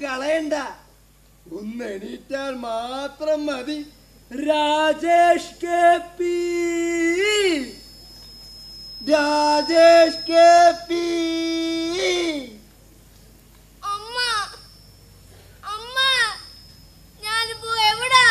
കളയണ്ട ഒന്ന് എണീറ്റാൽ മാത്രം മതി Rajesh K P Rajesh K P അമ്മ അമ്മ ഞാനിപ്പോ എവിടാ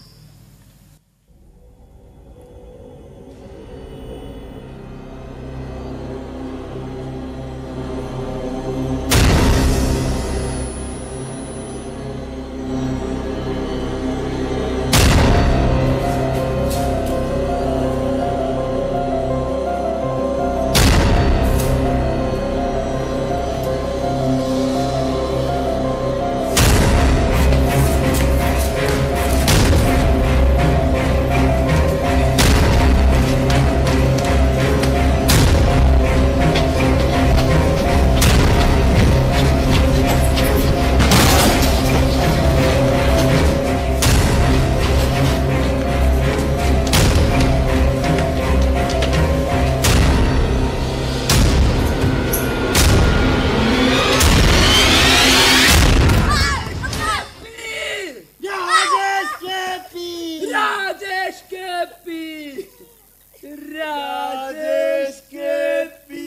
Rajesh K P Rajesh K P Rajesh K P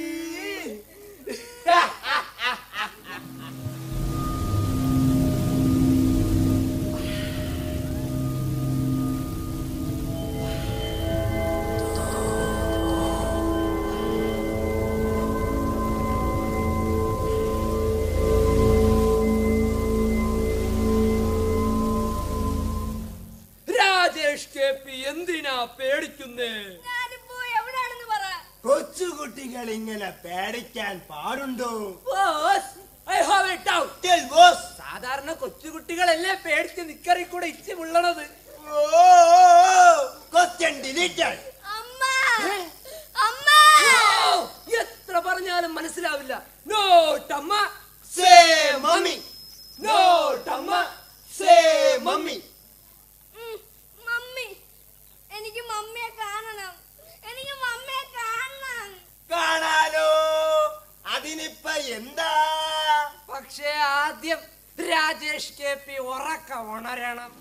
Rajesh K P എന്തിനാ പേടിക്കുന്നേ ഞാനിപ്പോ എവിടാണെന്ന് പറ കൊച്ചുകുട്ടികൾ ഇങ്ങനെ പേടിക്കാൻ പാടുണ്ടോ boss I have a doubt Tell boss. സാധാരണ കൊച്ചുകുട്ടികളല്ലേ പേടിച്ച് നിക്കറി കൂടെ ഇച്ചി മുള്ളണത് ഓ ക്വസ്റ്റ്യൻ ഡിലീറ്റഡ് അമ്മ അമ്മ ഓ, എത്ര പറഞ്ഞാലും മനസ്സിലാവില്ല നോ ടമ്മ സേ മമ്മി നോ ടമ്മ സേ മമ്മി ഉം, മമ്മി എനിക്ക് മമ്മിയെ കാണണം എനിക്ക് മമ്മിയെ കാണണം കാണാലോ അതിനിപ്പ എന്താ പക്ഷേ ആദ്യം രാജേഷ് കെ പി ഉറക്ക ഉണരണം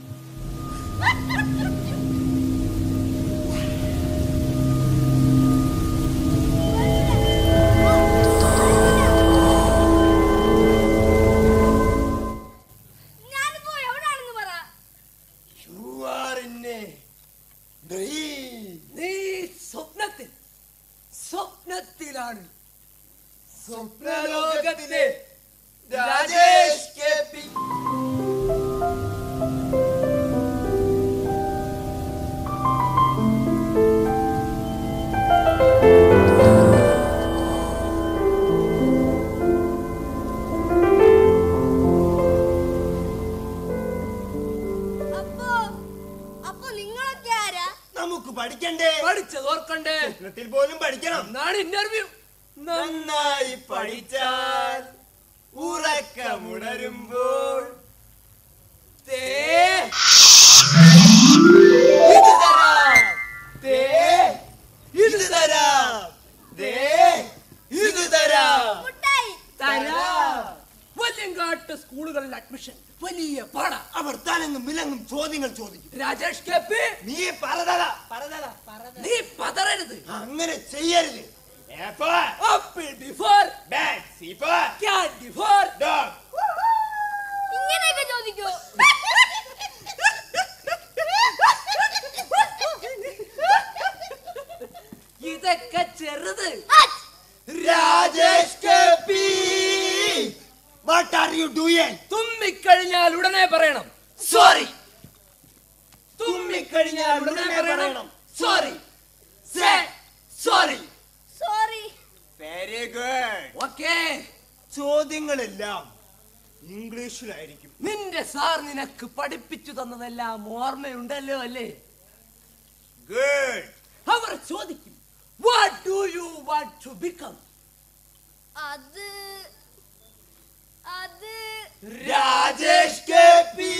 ഞാനിപ്പോ എവിടാണെന്ന് പറ you are in a dream നീ സ്വപ്നത്തിൽ സ്വപ്നത്തിലാണ് സ്വപ്നലോകത്തിലെ രാജേഷ് കെ പി അപ്പോ അപ്പോ നിങ്ങളൊക്കെ ആരാ നമുക്ക് പഠിക്കണ്ടേ പഠിച്ചത് ഓർക്കണ്ടേ സ്വപ്നത്തിൽ പോലും പഠിക്കണം എന്നാണ് ഇന്റർവ്യൂ നന്നായി പഠിച്ചാൽ ഉറക്കമുണരുമ്പോൾ തേ ഇത് തരാം ദേ ഇത് തരാം ദേ ഇത് തരാം മുട്ടായി തരാം വല്യങ്കാട്ട് സ്കൂളുകളിൽ അഡ്മിഷൻ വലിയ പാട അവർ തലങ്ങും വിലങ്ങും ചോദ്യങ്ങൾ ചോദിക്കും രാജേഷ് കെ പി നീ പറതല നീ പതറരുത് അങ്ങനെ ചെയ്യരുത് Apple, apple before bat, zipper, cat before dog. ഇങ്ങനെയൊക്കെ ചോദിക്കോ ഇതൊക്കെ ചെറുത് Rajesh KP what are you doing തുമ്മിക്കഴിഞ്ഞാൽ ഉടനെ പറയണം സോറി തുമ്മിക്കഴിഞ്ഞാൽ ഉടനെ പറയണം sorry say sorry sorry very good okay ചോദ്യങ്ങളെല്ലാം ഇംഗ്ലീഷിലായിരിക്കും നിന്റെ സാർ നിനക്ക് പഠിപ്പിച്ചു തന്നതെല്ലാം ഓർമ്മയുണ്ടല്ലോ അല്ലേ ഗുഡ് അവർ ചോദിക്കും what do you want to become അത് അത് രാജേഷ് കെപി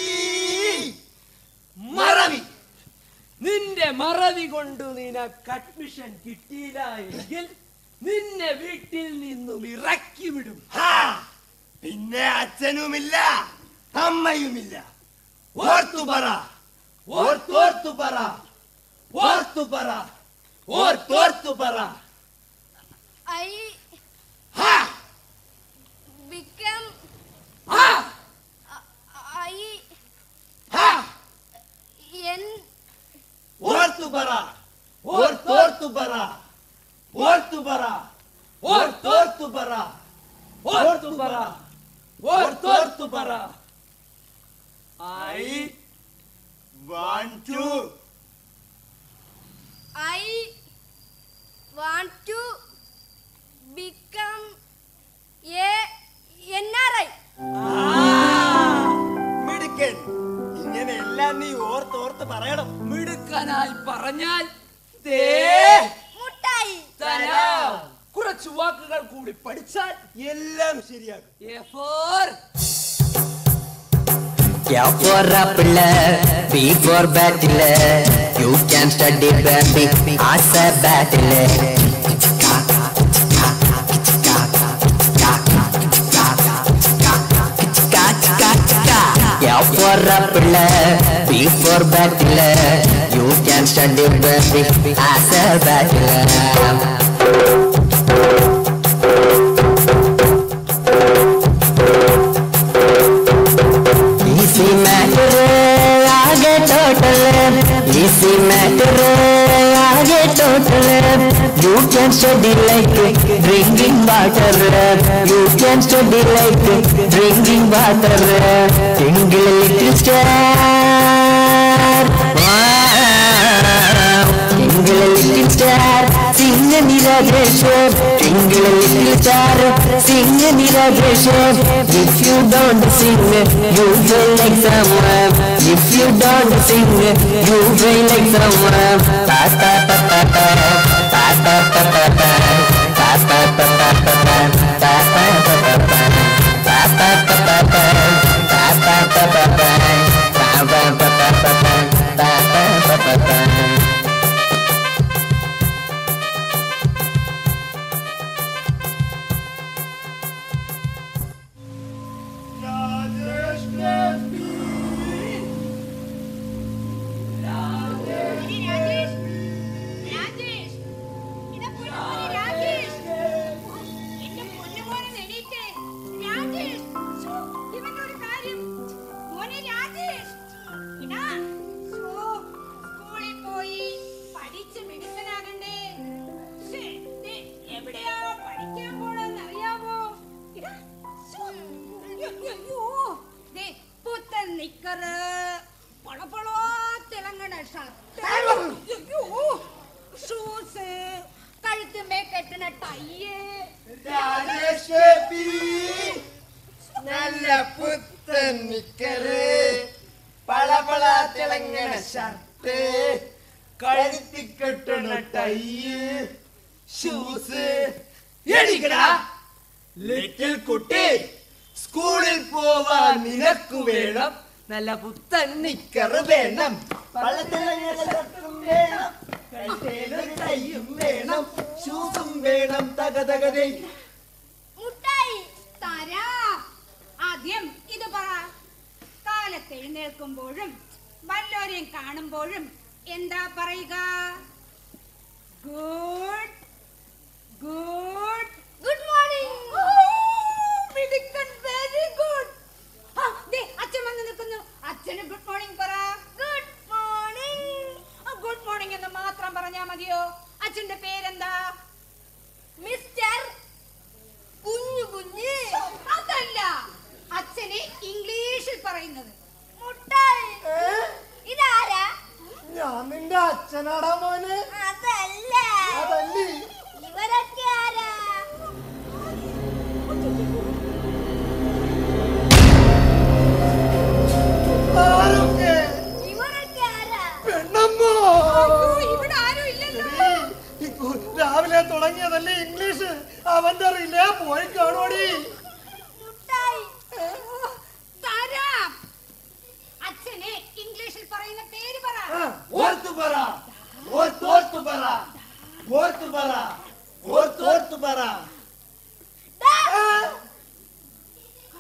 മറവി നിന്റെ മറവി കൊണ്ട് നിനക്ക് അഡ്മിഷൻ കിട്ടിയില്ല എങ്കിൽ നിന്നെ വീട്ടിൽ നിന്നും ഇറക്കി വിടും ഹാ പിന്നെ അച്ഛനുമില്ല അമ്മയുമില്ല ഓർത്തു പറ ഓർത്തോർത്തു പറ ഓർത്തു പറ ഓർത്തോർത്തു പറ ഐ ഹാ become ഹാ ഐ ഹാ എൻ ഓർത്തു പറ ഓർത്തോർത്തു പറ ഓർത്തു പറ ഓർത്തോർത്തു പറ ഓർത്തു പറ ഓർത്തോർത്തു പറ I want to I want to become a NRI. മിടുക്കൻ ഇങ്ങനെ എല്ലാം നീ ഓർത്തോർത്ത് പറയണം മിടുക്കനായി പറഞ്ഞാൽ ദേ മുട്ടായി തരാം കുറച്ച് വാക്കുകൾ കൂടി പഠിച്ചാൽ എല്ലാം ശരിയാകും A for A for apple, B for battle. You can study baby as a battle. A for apple, B for battle. You can study baby as a battle. Easy matter, आगे total. Easy matter, आगे total. You can study like drinking water. You can study like drinking water. Tingle little star. Wow. Tingle little star. Sing a Niradesh. Tingle little star. Sing a Niradesh. If you don't sing, you feel like someone. If you don't sing, you feel like someone. Ta ta ta ta ta. Ta ta ta ta ta. Ta ta ta ta ta ta. Ta ta ta ta ta. Ta ta ta ta ta. Ta ta ta ta ta. Ta ta ta ta ta. Ta ta ta ta ta. Rajesh Rajesh ഇതാ പൊന്നുമോനെ രാജേഷ് എന്റെ പൊന്നുമോനെ എണീറ്റ് രാജേഷ് ശ്ശോ, ഇവന്റെ ഒരു കാര്യം മോനെ രാജേഷ് ഇടാ ശ്ശോ, സ്കൂളിൽ പോയി പഠിച്ച് മിടുക്കനാകണ്ടേ ശ്ശേ, ദേ, എവിടെയാ പഠിക്കാൻ പോണെന്ന് അറിയാമോ ഇടാ ശ്ശോ, അയ്യോ, അയ്യോ, ദേ, പുത്തൻ നിക്കറ് പളപളോ തിളങ്ങണ ഷർട്ട് അയ്യോ ഷൂസ് കഴുത്തുമേ കെട്ടണ ടയ്യ് രാജേഷ് ബി. നല്ല പുത്തൻ നിക്കറ് പളപള തിളങ്ങണ ഷർട്ട് കഴുത്തി കെട്ടണ ടൈ ഷൂസ് എടിക്കടാ ലിറ്റിൽ കുട്ടി സ്കൂളിൽ പോവാൻ നിനക്ക് വേണം നല്ല പുത്തൻ നിക്കറ് വേണം പള്ളത്തിളങ്ങണ ഷർട്ടും വേണം കഴുത്തേലൊരു ടൈയും വേണം ഷൂസും വേണം തകതകതേ മുട്ടായി തരാം ആദ്യം ഇത് പറ കാലത്ത് എഴുന്നേൽക്കുമ്പോഴും വല്ലോരെയും കാണുമ്പോഴും എന്താ പറയുക ഗുഡ് ഗുഡ് ഗുഡ് മോർണിംഗ് മിടുക്കൻ വെരി ഗുഡ് അച്ഛൻ വന്ന് നിൽക്കുന്നു അച്ഛന് ഗുഡ് മോർണിംഗ് പറ ഗുഡ് മോർണിംഗ് ഗുഡ് മോർണിംഗ് എന്ന് മാത്രം പറഞ്ഞാ മതിയോ അച്ഛന്റെ പേരെന്താ മിസ്റ്റർ കുഞ്ഞു കുഞ്ഞ് അതല്ല അച്ഛനെ ഇംഗ്ലീഷിൽ പറയുന്നത് മുട്ടായി ഇതാരാ ഞാൻ നിന്റെ അച്ഛനാടാ മോനെ അതല്ല അതല്ലേ ഇവരൊക്കെ ആരാ ആരൊക്കെ ഇവരൊക്കെ ആരാ പെണ്ണമ്മോ അയ്യോ, ഇവിടെ ആരും ഇല്ലല്ലോ ഇപ്പൊ രാവിലെ തുടങ്ങിയതല്ലേ ഇംഗ്ലീഷ് അവന്റെ അറിയില്ലേ പോയി കാണുവാടി മുട്ടായി തരാം അച്ഛനെ ഇംഗ്ലീഷിൽ പറയുന്ന പേര് പറ ഓർത്തു പറ ഓർത്തോർത്തു പറ ഓർത്തു പറ ഓർത്തോർത്തു പറ ദാ,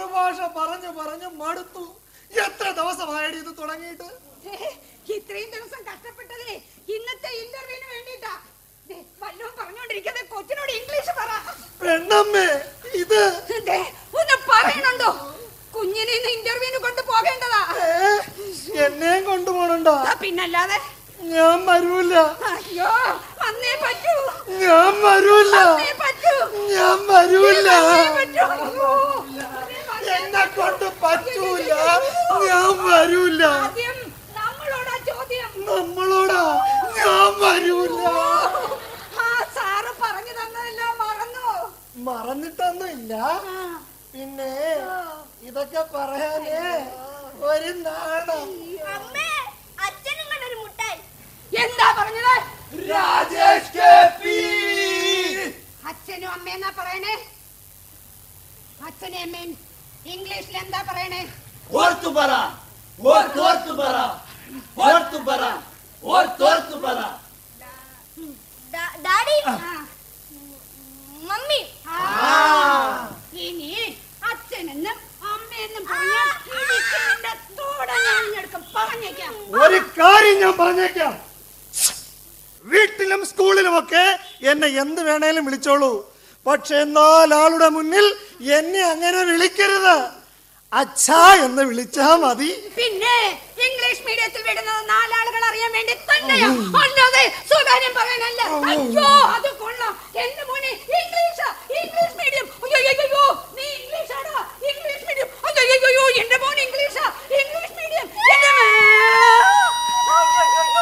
മാതൃഭാഷ പറഞ്ഞു പറഞ്ഞു മടുത്തു എത്ര ദിവസമായിട്ട് ഇത് തുടങ്ങിയിട്ട് ഏ, ഇത്രയും ദിവസം കഷ്ടപ്പെട്ടതിന് ഇന്നത്തെ ഇന്റർവ്യൂവിന് വേണ്ടിട്ടാ വല്ലതും പറഞ്ഞോണ്ടിരിക്കുന്നത് കൊച്ചിനോട് ഇംഗ്ലീഷ് പറ പെണ്ണമ്മേ ഇത് ദേ, ഒന്ന് പറയണുണ്ടോ കുഞ്ഞിനെ ഇന്ന് ഇന്റർവ്യൂവിന് കൊണ്ട് പോകേണ്ടതാ ഏ, എന്നെയും കൊണ്ടുപോണണ്ട ആ, പിന്നല്ലാതെ ഞാൻ വരൂല അയ്യോ വന്നേ പറ്റൂ ഞാൻ വരൂല വന്നേ പറ്റൂ ഞാൻ വരൂല വന്നേ പറ്റൂ അയ്യോ, വന്നേ പറ്റൂ. എന്നെ കൊണ്ട് പറ്റൂല ഞാൻ വരൂല ആദ്യം നമ്മളോടാ ചോദ്യം നമ്മളോടാ ഞാൻ വരൂല ആ സാറ് പറഞ്ഞു തന്നതെല്ലാം മറന്നു മറന്നിട്ടൊന്നും ഇല്ല പിന്നെ ഇതൊക്കെ പറയാനേ ഒരു നാണം അമ്മേ അച്ഛനും കണ്ടൊരു മുട്ടായി എന്താ പറഞ്ഞത് രാജേഷ് കെ പി അച്ഛനും അമ്മയെന്നാ പറയണേ അച്ഛനും അമ്മയും ഇംഗ്ലീഷിൽ എന്താ പറയണേ ഓർത്തു പറ ഓർത്തോർത്തു പറ ഓർത്തു പറ ഓർത്തോർത്തു പറ ഡാ- ഡാഡി ആ, മമ്മി ആ. ഇനി അച്ഛനെന്നും അമ്മയെന്നും പറഞ്ഞാൽ ഇടിച്ച് നിന്റെ തോട ഞാൻ എടുക്കും പറഞ്ഞേക്കാം ഒരു കാര്യം ഞാൻ പറഞ്ഞേക്കാം വീട്ടിലും സ്കൂളിലുമൊക്കെ എന്നെ എന്ത് വേണേലും വിളിച്ചോളൂ പക്ഷെ നാലാളുടെ മുന്നിൽ എന്നെ അങ്ങനെ വിളിക്കരുത് അച്ഛാ എന്ന് വിളിച്ചാ മതി പിന്നെ ഇംഗ്ലീഷ് മീഡിയത്തിൽ വിടുന്നത് നാലാളുകൾ അറിയാൻ വേണ്ടി തന്നെയാ അല്ലാതെ സ്വകാര്യം പറയാനല്ല അയ്യോ അത് കൊള്ളാം എന്റെ മോനെ ഇംഗ്ലീഷ് ഇംഗ്ലീഷ് മീഡിയം അയ്യോ അയ്യോ, അയ്യോ നീ ഇംഗ്ലീഷ് ആടാ ഇംഗ്ലീഷ് മീഡിയം അയ്യോ അയ്യോ, അയ്യോ എന്റെ മോൻ ഇംഗ്ലീഷ് ഇംഗ്ലീഷ് മീഡിയം എന്റെ മേ- അയ്യോ, അയ്യോ, അയ്യോ.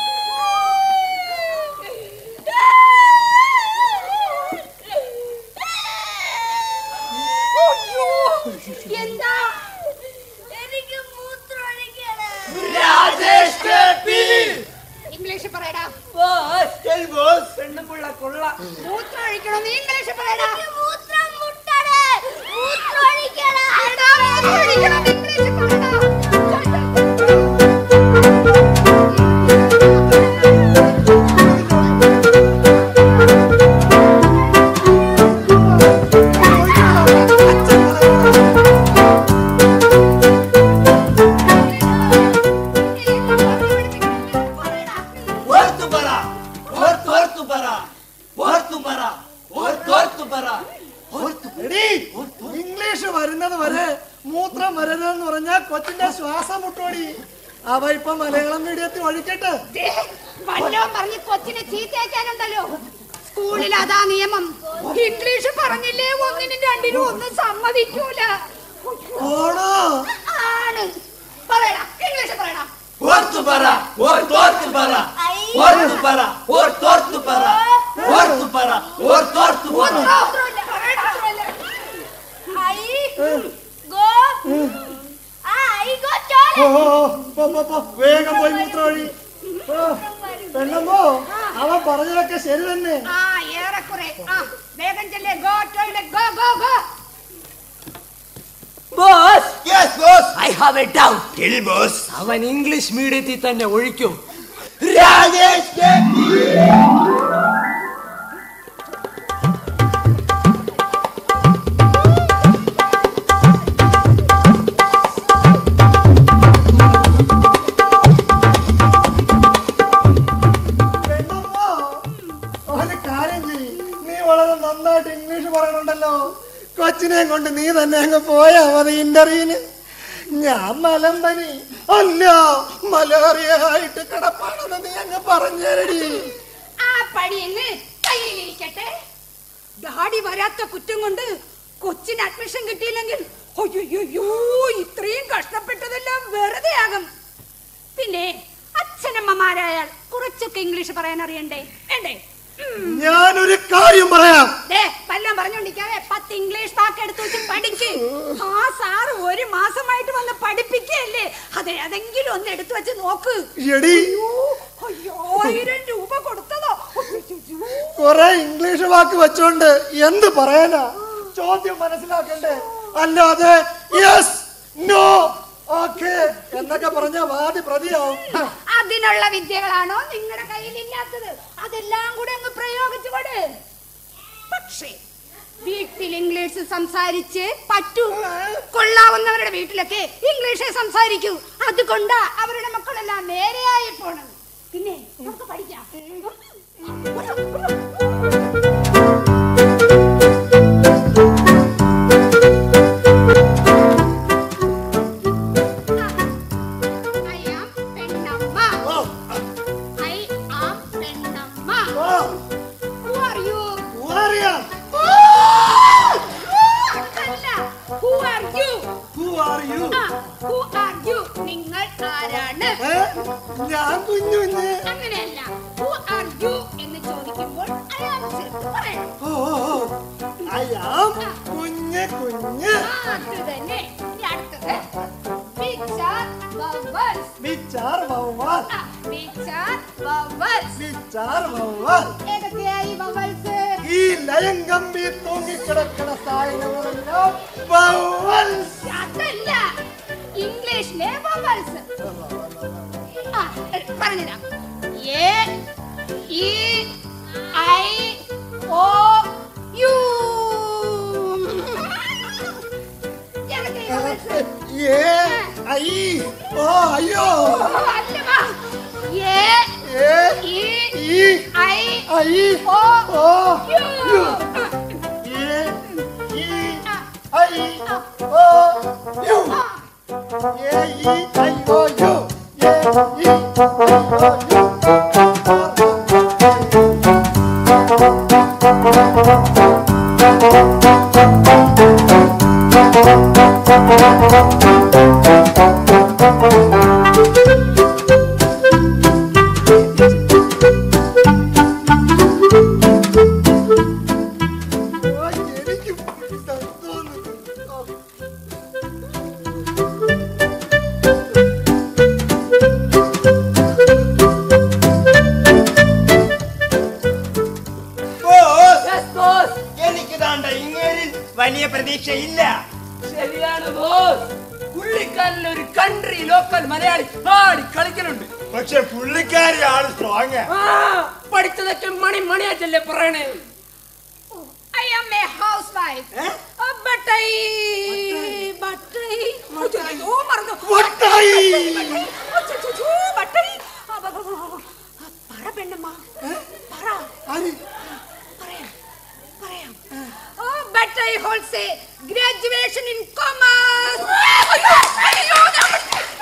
അയ്യോ, എന്താ എനിക്ക് മൂത്രം ഒഴിക്കണം രാജേഷ് കെ പി ഇംഗ്ലീഷ് പറയടാ പെണ്ണുപിള്ള കൊള്ള മൂത്രം ഒഴിക്കണം നീ ഇംഗ്ലീഷ് പറയടാ എനിക്ക് മൂത്രം മുട്ടണേ മൂത്രം ഒഴിക്കണം എടാ, മൂത്രം ഒഴിക്കണം ഇംഗ്ലീഷ് പറയടാ ഓർത്തു പറ ഓർത്തോർത്തു പറ ഓർത്തു പറ ഓർത്തോർത്തു പറ ഓർത്തു എടീ, ഇംഗ്ലീഷ് വരുന്നത് വരെ മൂത്രം വരരുതെന്ന് പറഞ്ഞാൽ കൊച്ചിന്റെ ശ്വാസം മുട്ടോടി അവ ഇപ്പൊ മലയാളം മീഡിയത്തിൽ ഒഴിക്കട്ടെ ദേ, വല്ലോം പറഞ്ഞ് കൊച്ചിനെ ചീത്തയക്കാനുണ്ടല്ലോ സ്കൂളിൽ അതാ നിയമം ഇംഗ്ലീഷ് പറഞ്ഞില്ലേ ഒന്നിനും രണ്ടിനും ഒന്നും സമ്മതിക്കൂല ഓണോ ആണ് പറയടാ ഇംഗ്ലീഷ് പറയടാ ഓർത്തു പറ ഓർത്തോർത്തു പറ ഓർത്തു പറ ഓർത്തോർത്തു പറ ഓർത്തു പറ ഓർത്തോർത്തു പറ മൂത്രമില്ല, പറയടാ. I go ah I go ഓ, ടോയ്ലറ്റ് ഓ, ഓ, പോ, പോ, പോ, വേഗം പോയി മൂത്രം ഒഴി ഓ, പെണ്ണമ്മോ അവൻ പറഞ്ഞതൊക്കെ ശരി തന്നെ ആ ഏറെക്കുറെ ആ വേഗം ചെല്ലേ go toilet go go go boss yes boss I have a doubt tell boss അവൻ ഇംഗ്ലീഷ് മീഡിയത്തിൽ തന്നെ ഒഴിക്കും രാജേഷ് കെ പി പെണ്ണമ്മോ ഒരു കാര്യം ചെയ്യ് നീ വളരെ നന്നായിട്ട് ഇംഗ്ലീഷ് പറയണുണ്ടല്ലോ കൊച്ചിനെ കൊണ്ട് നീ തന്നെ അങ്ങ് പോയാ മതി ഇന്റർവ്യൂവിന് ഞാൻ മലമ്പനി അല്ല മലേറിയ ആയിട്ട് കിടപ്പാണെന്ന് നീ അങ്ങ് പറഞ്ഞേരടി ആ പടിയങ്ങ് കയ്യിലിരിക്കട്ടെ ഡാഡി വരാത്ത കുറ്റം കൊണ്ട് കൊച്ചിന് അഡ്മിഷൻ കിട്ടിയില്ലെങ്കിൽ അയ്യോ ഇത്രയും കഷ്ടപ്പെട്ടതെല്ലാം വെറുതെ ആകും പിന്നെ അച്ഛനമ്മമാരായാൽ കുറച്ചൊക്കെ ഇംഗ്ലീഷ് പറയാൻ അറിയണ്ടേ വേണ്ടേ ഉം. ഞാനൊരു കാര്യം പറയാം ദേ, വല്ലതും പറഞ്ഞോണ്ടിരിക്കാതെ പത്ത് ഇംഗ്ലീഷ് വാക്ക് എടുത്ത് വെച്ച് പഠിക്ക് ആ സാറ് ഒരു മാസമായിട്ട് വന്ന് പഠിപ്പിക്കല്ലേ അതെ അതെങ്കിലും ഒന്ന് എടുത്തു വെച്ച് നോക്ക് എടി അയ്യോ, അയ്യായിരം രൂപ കൊടുത്തതോ അയ്യോ. കുറെ ഇംഗ്ലീഷ് വാക്ക് വെച്ചോണ്ട് എന്ത് പറയാനാ ചോദ്യം മനസ്സിലാക്കണ്ടേ അല്ലാതെ യെസ് നോ ഓക്കെ എന്നൊക്കെ പറഞ്ഞ വാദി പ്രതിയാവും അതിനുള്ള വിദ്യകളാണോ നിങ്ങളുടെ കയ്യിൽ ഇല്ലാത്തത് അതെല്ലാം കൂടെ അങ്ങ് പ്രയോഗിച്ചു കൊട് പക്ഷേ വീട്ടിൽ ഇംഗ്ലീഷ് സംസാരിച്ച് പറ്റൂ കൊള്ളാവുന്നവരുടെ വീട്ടിലൊക്കെ ഇംഗ്ലീഷേ സംസാരിക്കൂ അതുകൊണ്ട് അവരുടെ മക്കളെല്ലാം നേരെയായി പോണം പിന്നെ നമുക്ക് പഠിക്കാം I am Pennamma. Oh, I am Pennamma. Oh, Who are you? അറിയാം അതല്ല. Who are you? Who are you? ആ, who are you? നിങ്ങൾ ആരാണ് ഏ? ഞാൻ കുഞ്ഞു കുഞ്ഞ് അങ്ങനെയല്ല Who are you എന്ന് ചോദിക്കുമ്പോൾ അയാൾ ചേർത്ത് പറയണം ഓ ഓ, ഓ. I am കുഞ്ഞ് കുഞ്ഞ് ആ, അത് തന്നെ ഇനി അടുത്തത് Which are vowels? വിച്ചാർ വവ്വാൽ ആ, which are vowels? വിച്ചാർ വവ്വാൽ ഏതൊക്കെയായി vowels? ഈ ലയം കമ്പി തൂങ്ങിക്കിടക്കണ സാധനങ്ങളെല്ലാം വവ്വാൽ അതല്ല ഇംഗ്ലീഷിലെ vowels. ആ, പറഞ്ഞുതരാം A E I O U ഏതൊക്കെ vowels? ഏ ഐ ഓ അയ്യോ ഓ, അല്ലവാ. A A E E I I O O U U A E I O U A E I O U A E I O U ഓ, എനിക്ക് തോന്നുന്നു എനിക്ക് താണ്ട ഇങ്ങേരിൽ വലിയ പ്രതീക്ഷയില്ല ശരിയാണ് ബോസ് പുള്ളിക്കാരൻ ഒരു കൺട്രി ലോക്കൽ മലയാളി പാടി കളിക്കലുണ്ട് പക്ഷെ പുള്ളിക്കാരി ആള് സ്ട്രോങ് ആ പഠിച്ചതൊക്കെ മണി മണിയായിട്ടല്ലേ പറയണേ I am a housewife. Eh? Uh, but I, but I, അയ്യോ, മറന്നു. വട്ടായി. ബട്ടായി. അച്ചച്ചോ, ബട്ടായി. ആ, ബ, ബ, ബ, ബ. ആ, പറ പെണ്ണമ്മ പറ ആര്? പറയാം പറയാം ഓ but I holds a graduation in commerce അയ്യോ ഞാൻ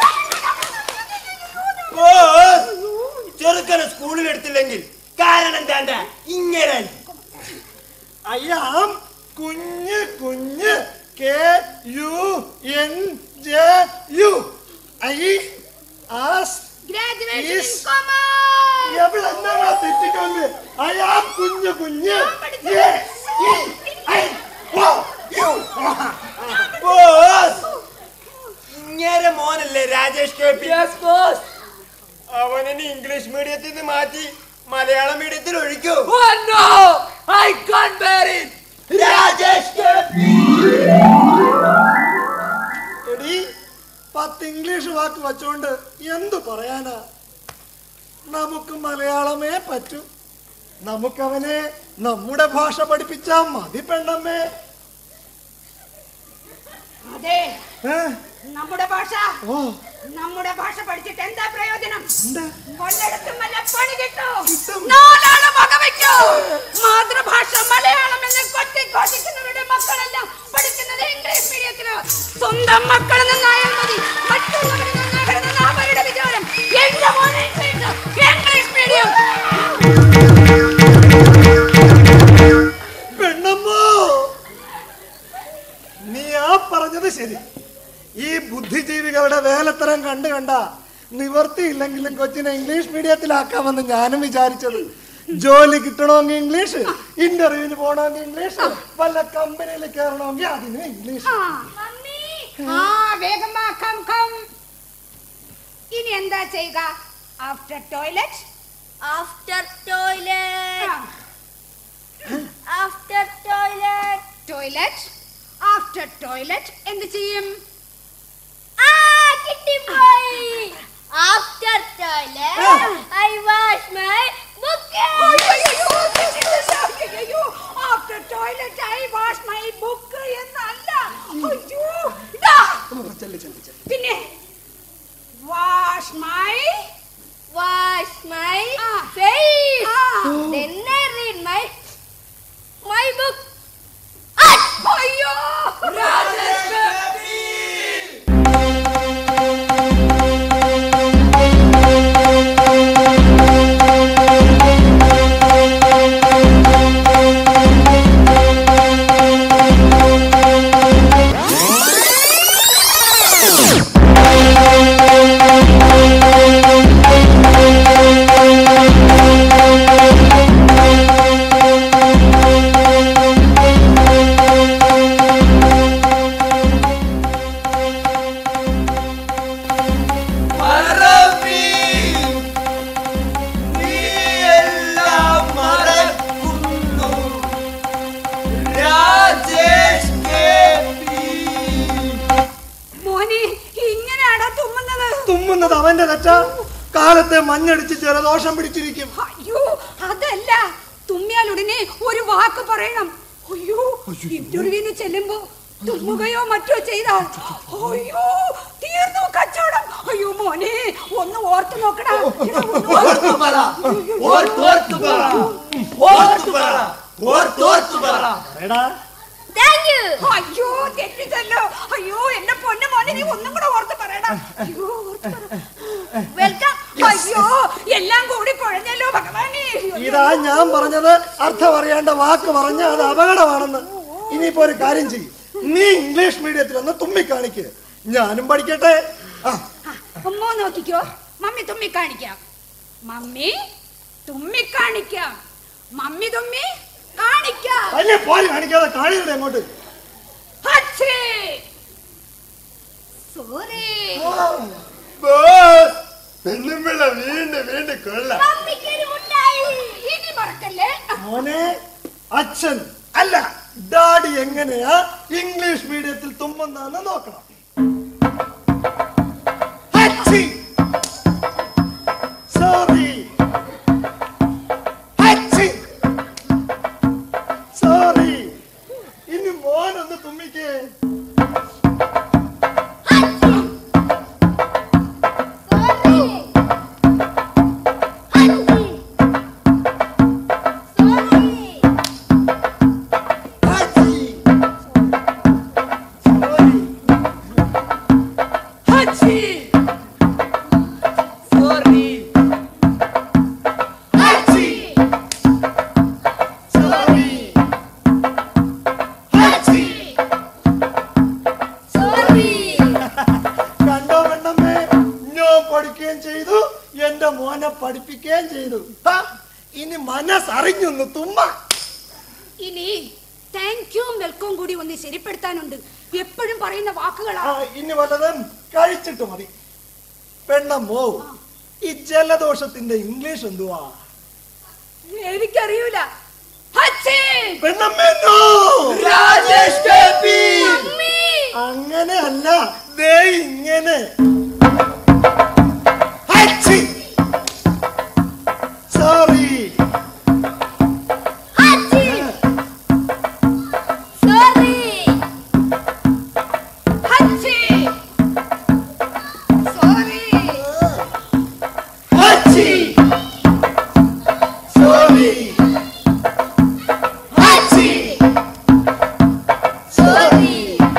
ബോസ്, ചെറുക്കനെ സ്കൂളിൽ എടുത്തില്ലെങ്കിൽ കാരണം താണ്ട ഇങ്ങനെ അയ്യാം കുഞ്ഞ് കുഞ്ഞ് K U N J U I has graduation in Yes. Commerce എവിടെ നമ്മളെ തെറ്റിക്കൊണ്ട് അയ്യാം കുഞ്ഞ് കുഞ്ഞ് പഠിച്ചു. A, E, I, O, U. Boss ഇങ്ങനെ മോനല്ലേ Rajesh K P yes boss അവനെ ഇംഗ്ലീഷ് മീഡിയത്തിൽ നിന്ന് മാറ്റി മലയാളം മീഡിയത്തിൽ ഒഴിക്കൂ Oh no! I can't bear it! രാജേഷ് കെ പി എടീ പത്ത് ഇംഗ്ലീഷ് വാക്ക് വച്ചോണ്ട് എന്തു പറയാനാ നമുക്ക് മലയാളമേ പറ്റൂ നമുക്കവനെ നമ്മുടെ ഭാഷ പഠിപ്പിച്ചാ മതി പെണ്ണമ്മേ അതെ ഏ? നമ്മുടെ ഭാഷ ഓ നമ്മുടെ ഭാഷ പഠിച്ചിട്ട് എന്താ പ്രയോജനം ഉണ്ട് വല്ലയിടത്തും വല്ല പണി കിട്ടോ കിട്ടും. നാലാള് വകവയ്ക്കോ മാതൃഭാഷ മലയാളം എന്ന് കൊട്ടി ഘോഷിക്കുന്നവരുടെ മക്കളെല്ലാം പഠിക്കുന്നത് ഇംഗ്ലീഷ് മീഡിയത്തില് സ്വന്തം മക്കൾ നന്നായാൽ മതി മറ്റുള്ളവർ നന്നാകരുതെന്ന് അവരുടെ വിചാരം എന്റെ മോനെ ഇംഗ്ലീഷ് ഇംഗ്ലീഷ് മീഡിയം പെണ്ണമ്മോ നീ ആ പറഞ്ഞത് ശരി ഈ ബുദ്ധിജീവികളുടെ വേലത്തരം കണ്ടു കണ്ട നിവർത്തിയില്ലെങ്കിലും കൊച്ചിനെ ഇംഗ്ലീഷ് മീഡിയത്തിലാക്കാമെന്ന് ഞാനും വിചാരിച്ചത് ജോലി കിട്ടണമെങ്കിൽ ഇംഗ്ലീഷ് ഇന്റർവ്യൂവിന് പോകണമെങ്കിൽ ഇംഗ്ലീഷ് വല്ല കമ്പനിയിൽ കയറണമെങ്കിൽ അതിന് ഇംഗ്ലീഷ് ആ വേഗം വാ, come, come. ഇനി എന്താ ചെയ്യുക after toilet After toilet. After toilet. Toilet after toilet എന്ത് ചെയ്യും Ah, kitty boy. After toilet, I wash my bucket. After toilet I wash Rajesh മറവി നീയെല്ലാം മറക്കുന്നു രാജേഷ് കെ പി മോനെ ഇങ്ങനെയാടാ തുമ്മുന്നത് തുമ്മുന്നത് അവന്റെ തെറ്റാ കാലത്തെ മഞ്ഞടിച്ച് ജലദോഷം പിടിച്ചിരിക്കും അയ്യോ അതല്ല തുമ്മിയാൽ ഉടനെ ഒരു വാക്ക് പറയണം അയ്യോ ഇന്റർവ്യൂവിന് ചെല്ലുമ്പോ തുമ്മുകയോ മറ്റോ ചെയ്താൽ അയ്യോ തീർന്നു കച്ചവടം അയ്യോ മോനെ ഒന്ന് ഓർത്ത് നോക്കടാ എടാ, ഒന്ന് ഓർത്തു പറ ഓർത്തോർത്തു പറ ഓർത്തു പറ ഓർത്തോർത്തു പറ എടാ താങ്ക് യു അയ്യോ തെറ്റിച്ചല്ലോ അയ്യോ എന്റെ പൊന്നു മോനെ നീ ഒന്നും കൂടെ ഓർത്ത് പറയടാ അയ്യോ ഓർത്ത് പറ. വെൽക്കം അയ്യോ എല്ലാം കൂടി കുഴഞ്ഞല്ലോ ഭഗവാനെ ഇതാ ഞാൻ പറഞ്ഞത് അർത്ഥം അറിയേണ്ട വാക്ക് പറഞ്ഞ അത് അപകടമാണെന്ന് ഇനിയിപ്പോ ഒരു കാര്യം ചെയ്യും നീ ഇംഗ്ലീഷ് മീഡിയത്തിൽ ഒന്ന് തുമ്മിക്കാണിക്ക് ഞാനും പഠിക്കട്ടെ ആ അമ്മ നോക്കിക്കോ മമ്മി തുമ്മി കാണിക്കാം മമ്മി തുമ്മി കാണിക്കാം മമ്മി തുമ്മി കാണിക്കാം വലിയ പോരി കാണിക്കാതെ കാണിയുടെ അങ്ങോട്ട് ഹച്ചി. സോറി പെണ്ണുമ്പിള്ള വീണ്ടും വീണ്ടും കൊള്ള മമ്മിക്കൊരു മുട്ടായി ഇനി മറക്കല്ലേ മോനെ അച്ഛൻ അല്ല ഡാഡി എങ്ങനെയാ ഇംഗ്ലീഷ് മീഡിയത്തിൽ തുമ്മുന്നതെന്ന് നോക്കണം സോറി സോറി ഇനി മോനൊന്ന് തുമ്മിക്കേ സോറി ഹച്ചി സോറി ഹച്ചി സോറി സോറി കണ്ടോ പെണ്ണമ്മേ ഞാൻ പഠിക്കുകയും ചെയ്തു എന്റെ മോനെ പഠിപ്പിക്കുകയും ചെയ്തു ഹ, ഇനി മനസ്സറിഞ്ഞൊന്ന് തുമ്മ ഇനി താങ്ക് യു വെൽക്കം കൂടി ഒന്ന് ശരിപ്പെടുത്താനുണ്ട് എപ്പോഴും പറയുന്ന വാക്കുകളാ ആ, ഇനി വല്ലതും കഴിച്ചിട്ട് മതി പെണ്ണമ്മോ ഈ ജലദോഷത്തിന്റെ ഇംഗ്ലീഷ് എന്തുവാ എനിക്കറിയൂല ഹച്ചി. പെണ്ണമ്മേ no! Rajesh K P mummy. അങ്ങനെ അല്ല ദേ ഇങ്ങനെ സോറി ഹച്ചി സോറി ഹച്ചി. സോറി ഹച്ചി സോറി ഹച്ചി സോറി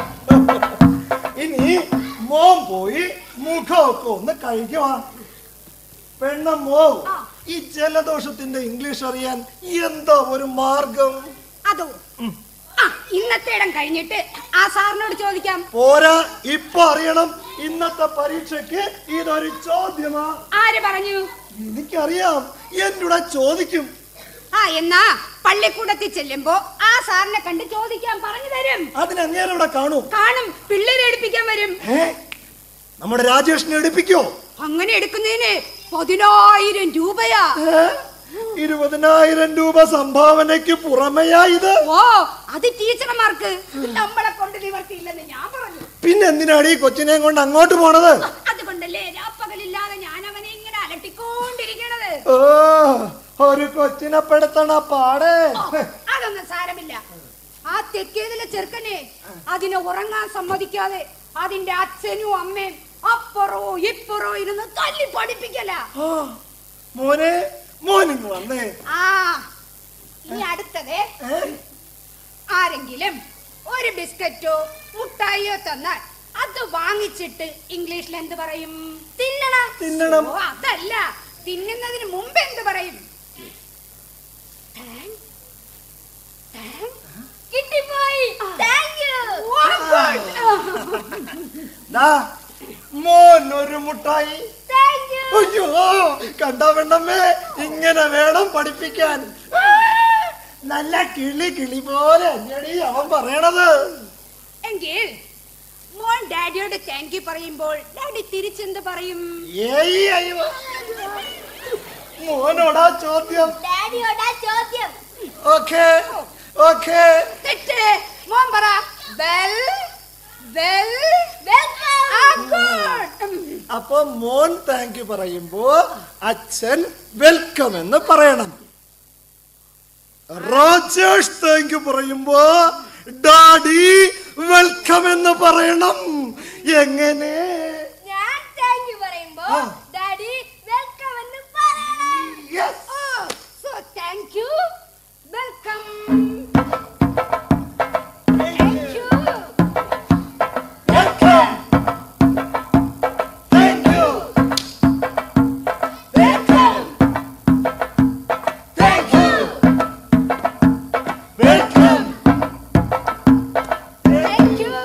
ഇനി മോൻ പോയി മുഖമൊക്കെ ഒന്ന് കഴിക്കുവാ പെണ്ണമ്മോ ഈ ജലദോഷത്തിന്റെ ഇംഗ്ലീഷ് അറിയാൻ എന്താ ഒരു മാർഗം അതോ ആ ഇന്നത്തെ ഇടം കഴിഞ്ഞിട്ട് ആ സാറിനോട് ചോദിക്കാം പോരാ ഇപ്പൊ അറിയണം ഇന്നത്തെ പരീക്ഷയ്ക്ക് ഇതൊരു ചോദ്യമാ ആര് പറഞ്ഞു എനിക്കറിയാം എന്നോട് ചോദിക്കും ആ എന്നാ പള്ളിക്കൂടത്തിൽ ചെല്ലുമ്പോ ആ സാറിനെ കണ്ട് ചോദിക്കാൻ പറഞ്ഞു തരും അതിനങ്ങേരെ ഇവിടെ കാണൂ കാണും പിള്ളേരെ എടുപ്പിക്കാൻ വരും ഏ നമ്മുടെ രാജേഷിനെ എടുപ്പിക്കോ അങ്ങനെ എടുക്കുന്നതിന് പതിനായിരം രൂപയാ ഏ? ഇരുപതിനായിരം രൂപ സംഭാവനയ്ക്ക് പുറമെയാ ഇത് ഓ അത് ടീച്ചർമാർക്ക് നമ്മളെ കൊണ്ട് നിവർത്തിയില്ലെന്ന് ഞാൻ പറഞ്ഞു പിന്നെ എന്തിനാണ് ഈ കൊച്ചിനെയും കൊണ്ട് അങ്ങോട്ട് പോണത് അതുകൊണ്ടല്ലേ രാപ്പകലില്ലാതെ ഞാൻ അവനെ ഇങ്ങനെ അലട്ടിക്കൊണ്ടിരിക്കണത് ഓ ഒരു കൊച്ചിനെ പെടുത്തണ പാടേ ഓ, അതൊന്നും സാരമില്ല ആ തെക്കേതിലെ ചെറുക്കനെ അതിനെ ഉറങ്ങാൻ സമ്മതിക്കാതെ അതിന്റെ അച്ഛനും അമ്മയും അപ്പുറോ ഇപ്പുറോ ഇരുന്ന് തല്ലി പഠിപ്പിക്കല ആ, മോനെ മോനിങ് വന്നേ ആ ഇനി അടുത്തത് ഏ? ആരെങ്കിലും ഒരു ബിസ്ക്കറ്റോ മുട്ടായിയോ തന്നാൽ അത് വാങ്ങിച്ചിട്ട് ഇംഗ്ലീഷിൽ എന്ത് പറയും തിന്നണം തിന്നണം. ഓ, അതല്ല തിന്നുന്നതിന് മുമ്പ് എന്ത് പറയും Thank- thank- കിട്ടിപ്പോയി താങ്ക് യു ദാ, മോൻ ഒരു മുട്ടായി താങ്ക് യു അയ്യോ കണ്ട പെണ്ണമ്മേ ഇങ്ങനെ വേണം പഠിപ്പിക്കാൻ നല്ല കിളി കിളി പോലെ അഞ്ഞടി അവൻ പറയണത് എങ്കിൽ മോൻ ഡാഡിയോട് താങ്ക് യു പറയുമ്പോൾ ഡാഡി തിരിച്ചെന്ത് പറയും ഏയ് അയ്യോ മോനോടാ ചോദ്യം ഡാഡിയോടാ ചോദ്യം ഓക്കേ ഓക്കേ തെറ്റ് മോൻ പറ വെൽ വെൽ അപ്പൊ മോൻ താങ്ക് യു പറയുമ്പോ അച്ഛൻ വെൽക്കം എന്ന് പറയണം റോജേഷ് താങ്ക് യു പറയുമ്പോ ഡാഡി വെൽക്കം എന്ന് പറയണം എങ്ങനെ ഞാൻ താങ്ക് യു പറയുമ്പോ ആ. ഡാഡി വെൽക്കം എന്ന് പറയണം Yes. So thank you welcome thank you Welcome. Thank you. Welcome. Thank you. Welcome. Thank you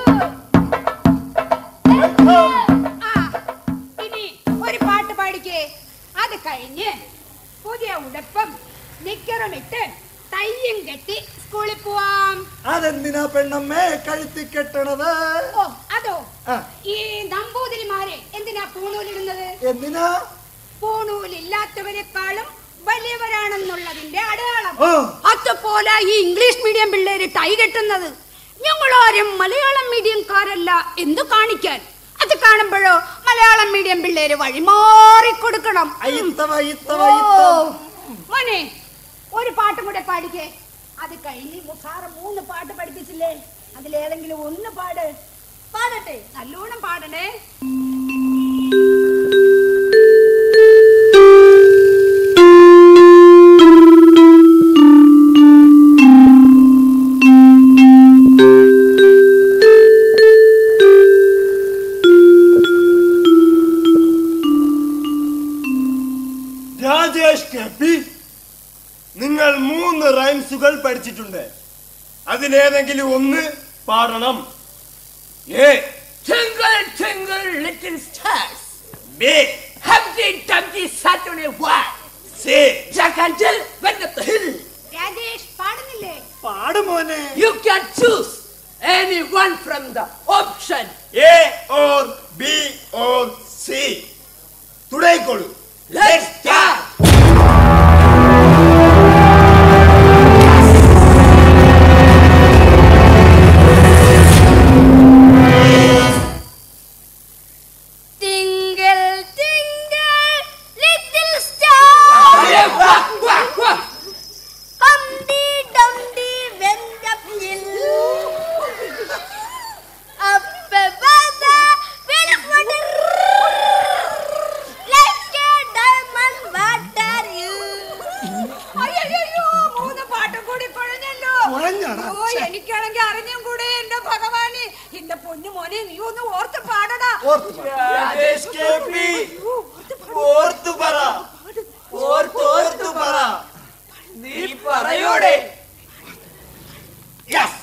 Welcome. ആ ഇനി ഒരു പാട്ട് പാടിക്കേ അത് കഴിഞ്ഞ് പുതിയ ഉടുപ്പും നിക്കറും ഇട്ട് തയ്യും കെട്ടി സ്കൂളിൽ പോവാം അതെന്തിനാ പെണ്ണമ്മേ കഴുത്തി കെട്ടണത് ഓ അതോ ആ. ഈ നമ്പൂതിരിമാരെ എന്തിനാ പൂണൂലിടുന്നത് എന്തിനാ പൂണൂലില്ലാത്തവരെക്കാളും വലിയവരാണെന്നുള്ളതിന്റെ അടയാളം ആ. അതുപോലെ ഈ ഇംഗ്ലീഷ് മീഡിയം പിള്ളേര് ടൈ കെട്ടുന്നത് ഞങ്ങളാരും മലയാളം മീഡിയംകാരല്ല എന്ന് കാണിക്കാൻ അത് കാണുമ്പോഴോ മലയാളം മീഡിയം പിള്ളേര് വഴിമാറി കൊടുക്കണം അയിത്തവ അയിത്തവ ഓ, അയിത്തം മോനെ ഒരു പാട്ടും കൂടെ പാടിക്കേ അത് കഴിഞ്ഞ് സാറ് മൂന്ന് പാട്ട് പഠിപ്പിച്ചില്ലേ അതിലേതെങ്കിലും ഒന്ന് പാട് പാടട്ടെ നല്ലോണം പാടണേ രാജേഷ് കെ പി നിങ്ങൾ മൂന്ന് റൈംസുകൾ പഠിച്ചിട്ടുണ്ട് അതിലേതെങ്കിലും ഒന്ന് പാടണം A Twinkle, twinkle, little stars. B Humpty Dumpty sat on a wall. C Jack and Jill went up the hill. Rajesh പാടുന്നില്ലേ പാട് മോനെ You can choose any one from the option. A or B or C തുടങ്ങിക്കോളൂ Let's start. Tingle, tingle, little star. Yeah, wah, wah, wah. Humpty Dumpty went up hill. Up above the water, like a diamond water you. അയ്യോ മൂന്ന് പാട്ടും കൂടി കുഴഞ്ഞല്ലോ കുഴഞ്ഞോടാ? ഓ എനിക്കാണെങ്കിൽ അറിഞ്ഞും കൂടെ എന്റെ ഭഗവാനെ എന്റെ പൊന്നു മോനെ നീ ഒന്ന് ഓർത്ത് പാടടാ ഓർത്ത് പാട്. രാജേഷ് കെ പി ഓർത്തു പറ ഓർത്തോർത്തു പറ നീ പറയോടെ yes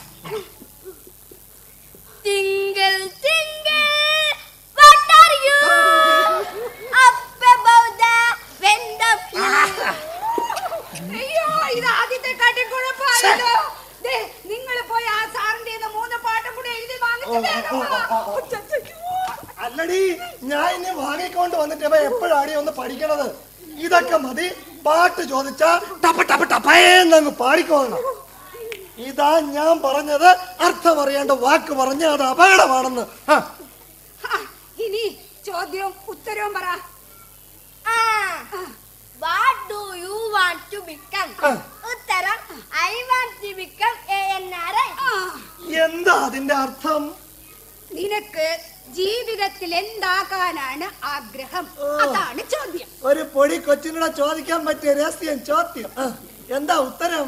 Tingle, tingle, what are you? Up above the wind of hill. അയ്യോ ഇത് ആദ്യത്തെ കാട്ടി കുഴപ്പമായല്ലോ ദേ നിങ്ങൾ പോയി ആ സാറിന്റെ കയ്യിന്ന് മൂന്ന് പാട്ടും കൂടി എഴുതി വാങ്ങിച്ചു തരണം. അല്ലടി ഞാൻ ഇനി വാങ്ങിക്കൊണ്ട് വന്നിട്ട് ഇവ എപ്പോഴാടി ഒന്ന് പഠിക്കണത് ഇതൊക്കെ മതി പാട്ട് ചോദിച്ചാ ടപ്പ ടപ്പ ടപ്പേന്നങ്ങ് പാടിക്കോളണം ഇതാ ഞാൻ പറഞ്ഞത് അർത്ഥം അറിയേണ്ട വാക്ക് പറഞ്ഞ് അത് അപകടമാണെന്ന് ആ, ആ, ഇനി ചോദ്യവും ഉത്തരവും പറ Ah, what do you want to become? Ah. ഉത്തരം I want to become a NRI. ആ, എന്താ അതിന്റെ അർത്ഥം നിനക്ക് ജീവിതത്തിൽ എന്താകാനാണ് ആഗ്രഹം ഓ. അതാണ് ചോദ്യം ഒരു പൊടി കൊച്ചിനോട് ചോദിക്കാൻ പറ്റിയ രഹസ്യം ചോദ്യം ആ, എന്താ ഉത്തരം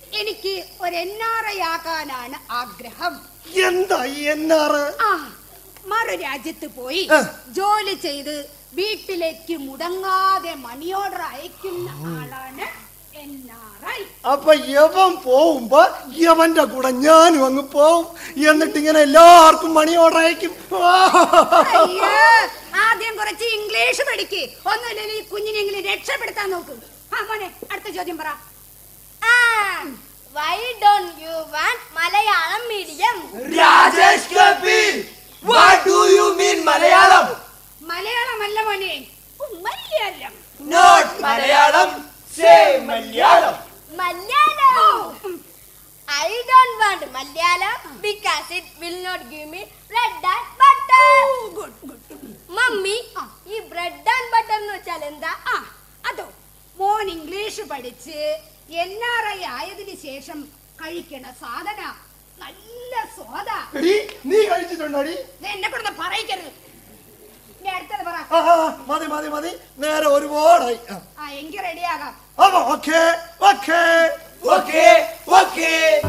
എനിക്ക് ഒരു എൻ ആർ ഐ ആകാനാണ് ആഗ്രഹം എന്താ ഈ എന്നാറ് ആ മറു രാജ്യത്ത് പോയി ആ. ജോലി ചെയ്ത് വീട്ടിലേക്ക് മുടങ്ങാതെ മണി ഓർഡർ അയക്കുന്ന ആളാണ് എൻ ആർ ഐ അപ്പൊ യവൻ പോവുമ്പോ യവന്റെ കൂടെ ഞാനും അങ്ങ് പോവും എന്നിട്ട് ഇങ്ങനെ എല്ലാവർക്കും മണി ഓർഡർ അയക്കും അയ്യോ, ആദ്യം കുറച്ച് ഇംഗ്ലീഷ് പഠിക്ക് ഒന്നുമില്ലെങ്കിൽ ഈ കുഞ്ഞിനെങ്കിലും രക്ഷപ്പെടുത്താൻ നോക്ക് ആ മോനെ അടുത്ത ചോദ്യം പറ Ah, why don't you want Malayalam medium? Rajesh KP what do you mean Malayalam മലയാളമല്ല മോനെ ഉം, Malayalam not Malayalam say Malayalam Malayalam. I don't want Malayalam because it will not give me bread and butter. Good good mummy ഈ bread and butter എന്ന് വെച്ചാൽ എന്താ ആ അതോ മോൻ ഇംഗ്ലീഷ് പഠിച്ച് എൻ ആർ ഐ ആയതിനു ശേഷം കഴിക്കണ സാധന നല്ല സ്വാദ എടി നീ കഴിച്ചിട്ടുണ്ടോടി എന്നെ കൊണ്ടൊന്ന് പറയിക്കരുത് ഇനി അടുത്തത് പറ ആ, ആ, ആ, മതി മതി മതി നേരെ ഒരുപാടായി ആ. ആ എങ്കിൽ റെഡിയാകാം അപ്പൊ okay okay okay okay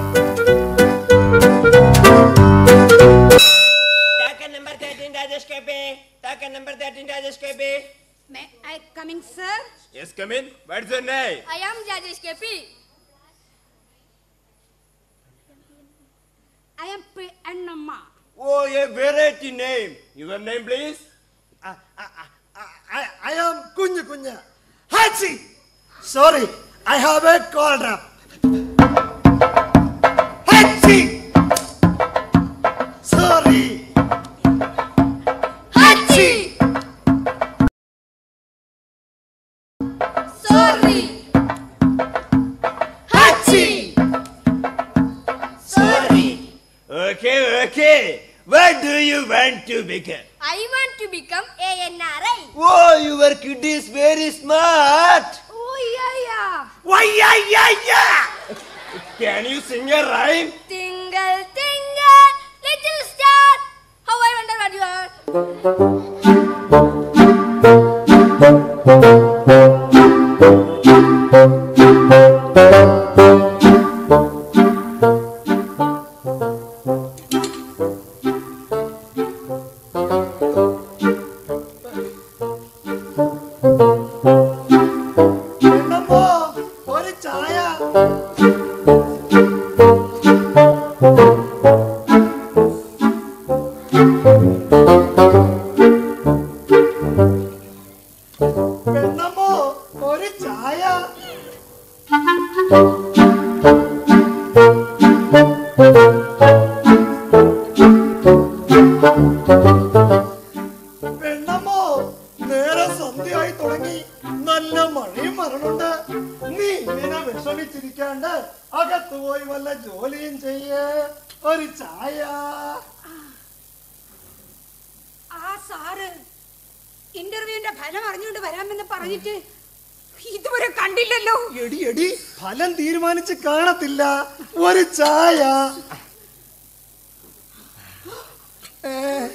Token number 13, Rajesh Kepe. Token number 13, Rajesh Kepe. May I coming sir Yes, come in. What's your name? I am Rajesh K P I M P Annamma Oh, a variety name. Your name, please? I am കുഞ്ഞു കുഞ്ഞ് ഹാച്ചി sorry I have a cold ഹാച്ചി sorry ഹാച്ചി sorry ഹാച്ചി Sorry. Okay, okay. What do you want to become? I want to become a N R I Oh, your kid is very smart. Oh yeah yeah why I I I Can you sing a rhyme? തിങ്കൾ തിങ്കൾ little star how I wonder what you are പെണ്ണമ്മോ ഒരു ചായ പെണ്ണമ്മോ ഒരു ചായ പെണ്ണമ്മോ നേരെ സന്ധ്യയായി തുടങ്ങി നല്ല മഴയും വരണുണ്ട് നീ ഇങ്ങനെ വിഷമിച്ചിരിക്കാണ്ട് അകത്ത് പോയി വല്ല ജോലിയും ചെയ്യേ ഒരു ചായ ആ സാറ് ഇന്റർവ്യൂവിന്റെ ഫലം അറിഞ്ഞുകൊണ്ട് വരാമെന്ന് പറഞ്ഞിട്ട് ഇതുവരെ കണ്ടില്ലല്ലോ എടി എടി ഫലം തീരുമാനിച്ച് കാണത്തില്ല ഒരു ചായ ഏ,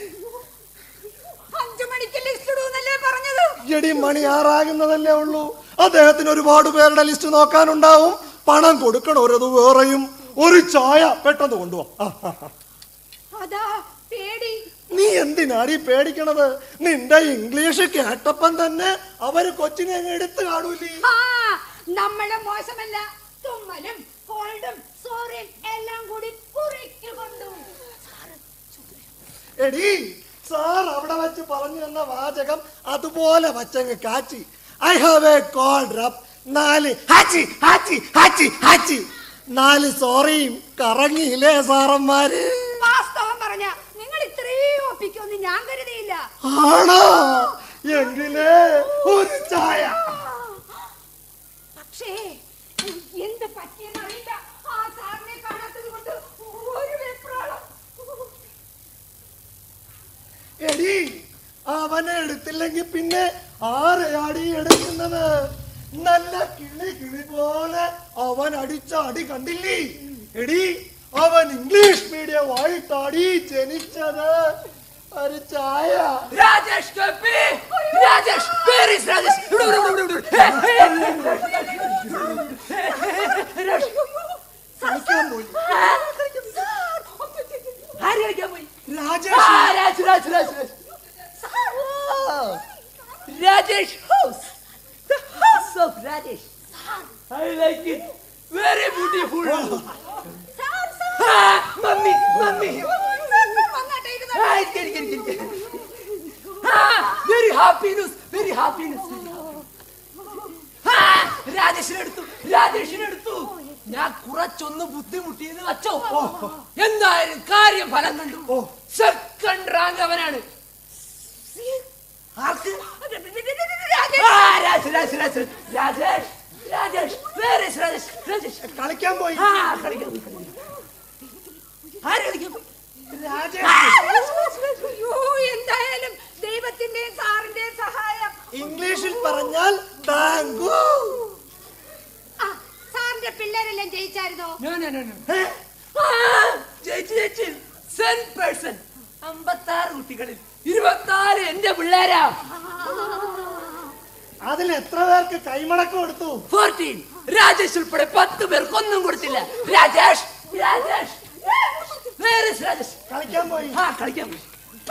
അഞ്ചു മണിക്ക് ലിസ്റ്റ് ഇടൂന്നല്ലേ പറഞ്ഞത് എടി മണി ആറാകുന്നതല്ലേ ഉള്ളൂ അദ്ദേഹത്തിന് ഒരുപാട് പേരുടെ ലിസ്റ്റ് നോക്കാനുണ്ടാവും പണം കൊടുക്കണോരത് വേറെയും ഒരു ചായ പെട്ടെന്ന് കൊണ്ടുപോ ആ, ആ, ആ. അതാ പേടി നീ എന്തിനാടി പേടിക്കണത് നിന്റെ ഇംഗ്ലീഷ് കേട്ടപ്പം തന്നെ അവര് കൊച്ചിനെ അങ്ങ് എടുത്തു കാണൂലേ ആ നമ്മള് മോശമല്ല തുമ്മലും കോൾഡും സോറിയും എല്ലാം കൂടി കുറിക്ക് കൊണ്ടു എടി സാർ അവിടെ വെച്ച് പറഞ്ഞു തന്ന വാചകം അതുപോലെ വച്ചങ്ങ് കാച്ചി I have a cold rub നാല് ഹാച്ചി ഹാച്ചി ഹാച്ചി ഹാച്ചി നാല് സോറിയും കറങ്ങിയില്ലേ സാറന്മാര് വാസ്തവം പറഞ്ഞ നിങ്ങൾ ഇത്രയും ഒപ്പിക്കുമെന്ന് ഞാൻ കരുതിയില്ല ആണോ എങ്കിലേ ഒരു ചായ പക്ഷേ എന്ത് പറ്റിയെന്നറിയില്ല ആ സാറിനെ കാണാത്തത് കൊണ്ട് ഒരു വെപ്രാളം എടി അവനെ എടുത്തില്ലെങ്കിൽ പിന്നെ ആരെയാടി എടുക്കുന്നത് നല്ല കിളി കിളി പോലെ അവൻ അടിച്ച അടി കണ്ടില്ലേ എടി അവൻ ഇംഗ്ലീഷ് മീഡിയം ആയിട്ടാടി ജനിച്ചത് ഒരു ചായ രാജേഷ് കപി രാജേഷ് where is രാജേഷ് ഇവിടെ, ഇവിടെ, ഇവിടെ, ഇവിടെ, ഇവിടെ. പോയി ആര് കളിക്കാൻ പോയി രാജേഷ് ആ, Raj, Raj, Raj, Raj. Oh, Rajesh house The house of Rajesh I like it. Very beautiful. ആ, മമ്മി മമ്മി വന്നാട്ടെ ഇരുന്ന്. ആ, ഇരിക്ക്, ഇരിക്ക്, ഇരിക്ക്, ഇരിക്ക്. ആ, very happy news, very happy news. ആ, രാജേഷിനെടുത്തു രാജേഷിനെടുത്തു ഞാൻ കുറച്ചൊന്ന് ബുദ്ധിമുട്ടിയെന്ന് വച്ചോ എന്തായാലും കാര്യം ഫലം കണ്ടു സെക്കൻഡ് റാങ്ക് അവനാണ് ആർക്ക്? ആ, രാജേഷ്, രാജേഷ്, രാജേഷ്, രാജേഷ്, രാജേഷ്, where is രാജേഷ്? രാജേഷ്. കളിക്കാൻ പോയി ആ, കളിക്കാൻ പോയി, കളിക്കാൻ പോയി. ആര് കളിക്കാൻ പോയി? രാജേഷ് അയ്യോ, എന്തായാലും ദൈവത്തിന്റെയും സാറിന്റെയും സഹായം ഇംഗ്ലീഷിൽ പറഞ്ഞാൽ താങ്ക് ആ, സാറിന്റെ പിള്ളേരെല്ലാം ജയിച്ചായിരുന്നോ No, no, no, no. ആ, ജയിച്ചു, ജയിച്ചു. Cent person. അമ്പത്താറ് കുട്ടികളിൽ ഇരുപത്തിനാല് എന്റെ പിള്ളേരാ അതിൽ എത്ര പേർക്ക് കൈമടക്കം കൊടുത്തു ഫോർട്ടീൻ രാജേഷ് ഉൾപ്പെടെ പത്ത് പേർക്ക് ഒന്നും കൊടുത്തില്ല രാജേഷ് രാജേഷ് Where is രാജേഷ് കളിക്കാൻ പോയി ആ കളിക്കാൻ പോയി.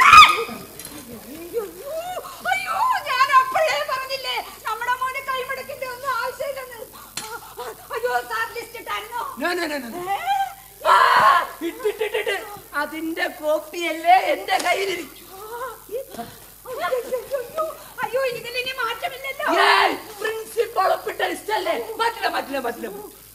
അയ്യോ ഞാൻ അപ്പോഴേ പറഞ്ഞില്ലേ നമ്മുടെ മോന് കൈമടക്കിന്റെ ഒന്നും ആവശ്യമില്ലെന്ന് ആ, ആ, അയ്യോ സാർ ലിസ്റ്റ് ഇട്ടായിരുന്നോ No, no, no, no. ആ, ഇട്ടിട്ടിട്ടിട്ട് അതിന്റെ കോപ്പിയല്ലേ എന്റെ കയ്യിലിരിക്കും അയ്യോ, അയ്യോ ഇതിൽ ഇനി മാറ്റമില്ലല്ലോ പ്രിൻസിപ്പൾ ഒപ്പിട്ട ലിസ്റ്റ് അല്ലേ മാറ്റില്ല മാറ്റില്ല മാറ്റില്ല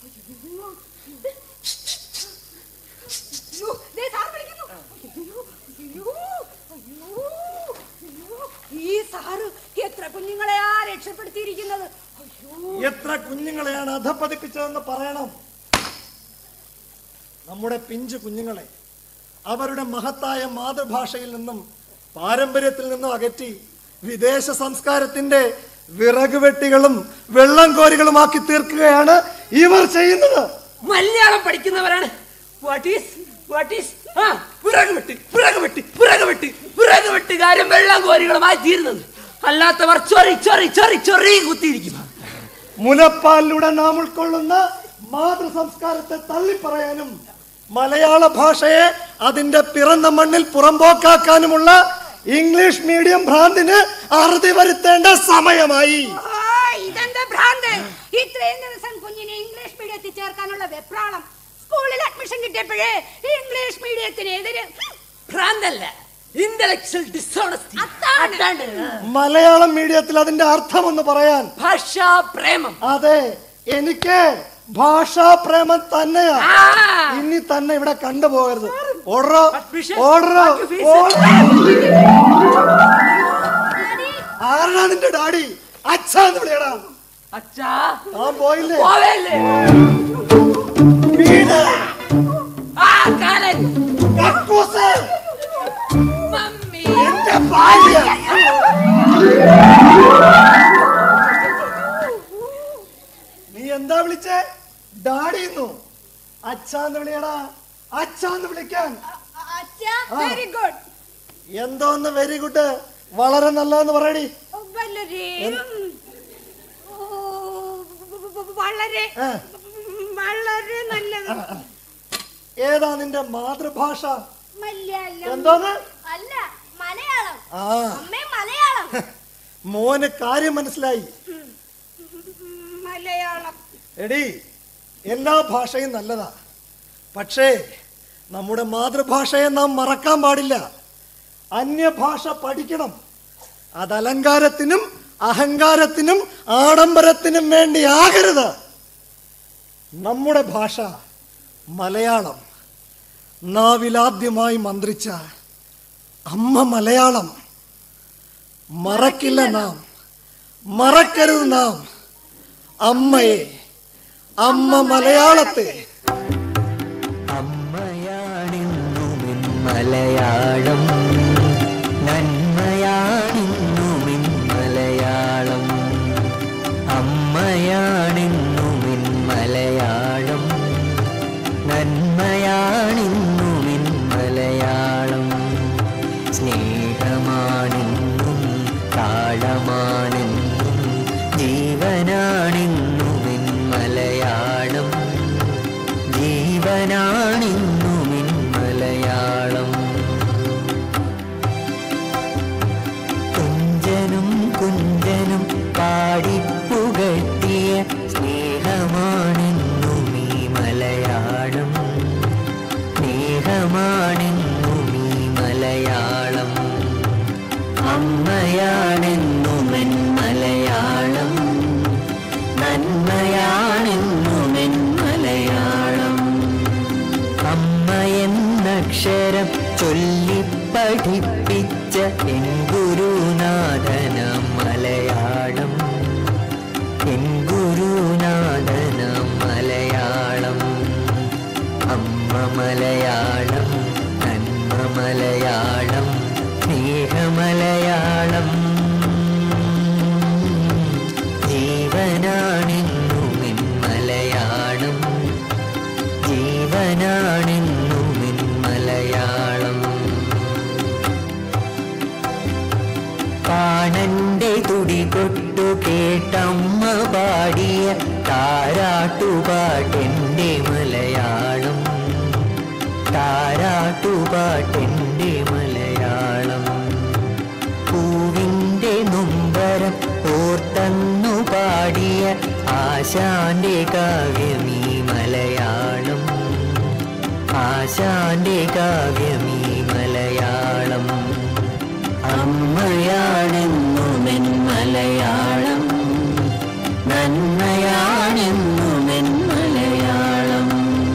അയ്യോ, ദേ സാർ വിളിക്കുന്നു. അയ്യോ, അയ്യോ, അയ്യോ, അയ്യോ. ഈ സാറ് എത്ര കുഞ്ഞുങ്ങളെയാ രക്ഷപ്പെടുത്തിയിരിക്കുന്നത് അയ്യോ എത്ര കുഞ്ഞുങ്ങളെയാണ് അധപ്പതിപ്പിച്ചതെന്ന് പറയണം നമ്മുടെ പിഞ്ചു കുഞ്ഞുങ്ങളെ അവരുടെ മഹത്തായ മാതൃഭാഷയിൽ നിന്നും പാരമ്പര്യത്തിൽ നിന്നും അകറ്റി വിദേശ സംസ്കാരത്തിന്റെ വിറക് വെട്ടികളും വെള്ളം കോരികളുമാക്കി തീർക്കുകയാണ് ഇവർ ചെയ്യുന്നത് മലയാളം പഠിക്കുന്നവരാണ് വാട്ട് ഈസ് വാട്ട് ഈസ് ആ വിറക് വെട്ടി വിറക് വെട്ടി വിറക് വെട്ടി വിറക് വെട്ടുകാരും വെള്ളം കോരികളുമായി തീരുന്നത് അല്ലാത്തവർ ചൊറി ചൊറി ചൊറി ചൊറി കുത്തിയിരിക്കും മുലപ്പാലിലൂടെ നാം ഉൾക്കൊള്ളുന്ന മാതൃ സംസ്കാരത്തെ തള്ളിപ്പറയാനും മലയാള ഭാഷയെ അതിന്റെ പിറന്ന മണ്ണിൽ പുറമ്പോക്കാക്കാനുമുള്ള ഇംഗ്ലീഷ് മീഡിയം ഭ്രാന്തിന് അറുതി വരുത്തേണ്ട സമയമായി ആ, ഇതെന്താ ഭ്രാന്ത് ഇത്രയും ദിവസം കുഞ്ഞിനെ ഇംഗ്ലീഷ് മീഡിയത്തിൽ ചേർക്കാനുള്ള വെപ്രാളം സ്കൂളിൽ അഡ്മിഷൻ കിട്ടിയപ്പോഴേ ഇംഗ്ലീഷ് മീഡിയത്തിനെതിരെ ഭ്രാന്തല്ല ഇന്റലക്ച്വൽ ഡിസോണസ്റ്റി അതാണ്. മലയാളം മീഡിയത്തിൽ അതിന്റെ അർത്ഥം ഒന്ന് പറയാൻ ഭാഷാ പ്രേമം അതെ എനിക്ക് ഭാഷാ പ്രേമം തന്നെയാ ആ. ഇനി തന്നെ ഇവിടെ കണ്ടുപോകരുത് ഓർഡറോ Admission. ഓർഡറോ Back to fees. ആരാ നിന്റെ ഡാഡി അച്ഛാന്ന് വിളിയടാ അച്ഛാ താൻ പോയില്ലേ പോവേല്ലേ വീട് ആ കാലൻ കക്കൂസ് മമ്മി എന്റെ ഭാര്യ നീ എന്താ വിളിച്ചേ ഡാഡിന്നു അച്ഛാന്ന് വിളിയടാ അച്ഛാന്ന് വിളിക്കാൻ അച്ഛാ വെരി ഗുഡ് എന്തോന്ന് വെരി ഗുഡ് വളരെ നല്ലതെന്ന് പറയടി വളരെ ഓ, വളരെ ആ. വളരെ നല്ലത് ഏതാ നിന്റെ മാതൃഭാഷ മലയാളം എന്തോന്ന് അല്ല മലയാളം ആ അമ്മേ മലയാളം മോന് കാര്യം മനസ്സിലായി മലയാളം എടി എല്ലാ ഭാഷയും നല്ലതാ പക്ഷേ നമ്മുടെ മാതൃഭാഷയെ നാം മറക്കാൻ പാടില്ല അന്യഭാഷ പഠിക്കണം അത് അലങ്കാരത്തിനും അഹങ്കാരത്തിനും ആഡംബരത്തിനും വേണ്ടി ആകരുത് നമ്മുടെ ഭാഷ മലയാളം നാവിലാദ്യമായി മന്ത്രിച്ച അമ്മ മലയാളം മറക്കില്ല നാം മറക്കരുത് നാം അമ്മയെ അമ്മ മലയാളത്തെ അമ്മയാണെന്നുമിൻ മലയാളം നന്മയാണെന്നുമിൻ മലയാളം അമ്മയാണെന്നുമിൻ മലയാളം നന്മയാണെന്നുമിൻ മലയാളം സ്നേഹമാണെന്നും താളമാണെന്നും ജീവനാണെന്നുമിൻ മലയാളം ജീവനാ അക്ഷരം ചൊല്ലി പഠിപ്പിച്ച എൻ ഗുരുനാഥന മലയാളം എൻ ഗുരുനാഥന മലയാളം അമ്മ മലയാളം നന്മ മലയാളം സ്നേഹമലയാളം ജീവനാണെന്നുമെൻ മലയാളം ജീവനാണെന്നുമെൻ മലയാളം പാണന്റെ തുടി കൊട്ടു കേട്ടമ്മ പാടിയ താരാട്ടുപാട്ടെന്റെ മലയാളം താരാട്ടുപാട്ടെന്റെ മലയാളം പൂവിന്റെ നൊമ്പരം ഓർത്തന്നു പാടിയ ആശാന്റെ കാവ്യമീ മലയാളം ആശാന്റെ കാവ്യമീ മലയാളം അമ്മയാണെന്നുമെൻ മലയാളം നന്മയാണെന്നുമെൻ മലയാളം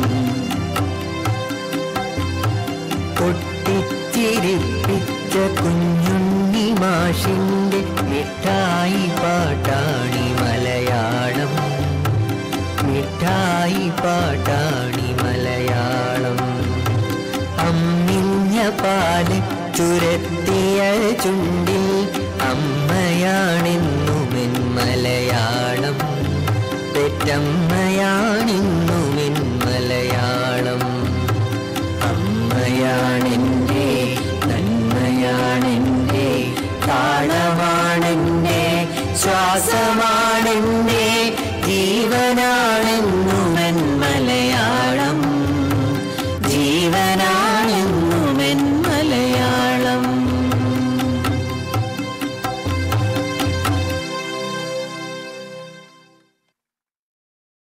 പൊട്ടിച്ചിരിപ്പിച്ച കുഞ്ഞുണ്ണി മാഷിന്റെ മിഠായി പാട്ടാണി മലയാളം മിഠായി പാട്ടാണി മലയാളം അമ്മിഞ്ഞ പാല് ചുരത്തിയ ചുണ്ടിൽ അമ്മയാണെന്നുമെൻ മലയാളം പെറ്റമ്മയാണെന്നുമെൻ മലയാളം അമ്മയാണെൻ്റെ നന്മയാണെൻ്റെ താളമാണെൻ്റെ ശ്വാസമാണെൻ്റെ ജീവനാണെന്നു